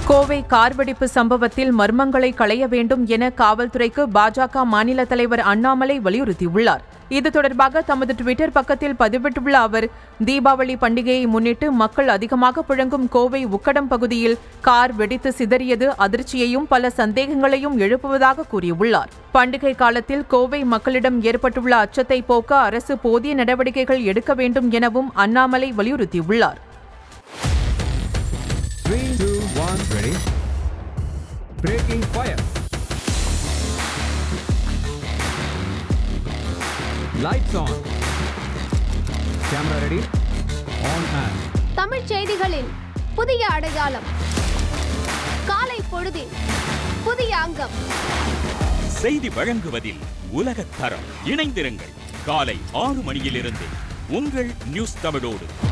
Kovai car வெடிப்பு சம்பவத்தில் மர்மங்களை களைய வேண்டும் என காவல்துறைக்கு பாஜக மாநில தலைவர் அண்ணாமலை வலியுறுத்தியுள்ளார் இது தொடர்பாக தமது டுவிட்டர் பக்கத்தில் பதிவிட்டுள்ள அவர் தீபாவளி பண்டிகையை முன்னிட்டு மக்கள் அதிகமாக புழங்கும் கோவை உக்கடம் பகுதியில் கார் வெடித்து சிதறியது அதிர்ச்சியையும் பல சந்தேகங்களையும் எழுப்புவதாக கூறியுள்ளார் பண்டிகை காலத்தில் கோவை மக்களிடம் ஏற்பட்டுள்ள அச்சத்தை போக்க அரசு போதிய நடவடிக்கைகள் எடுக்க வேண்டும் எனவும் அண்ணாமலை வலியுறுத்தியுள்ளார் Three, two, one, ready. Breaking fire. Lights on. Camera ready. On and. தமிழ்ச் செய்திகளின் புதிய அடையாளம் காலை பொழுதின் புதிய அங்கம் செய்தி வழங்குவதில் உலகத் தரம் இணைந்திருங்கள் காலை ஆறு மணியிலிருந்து உங்கள் நியூஸ் தமிழோடு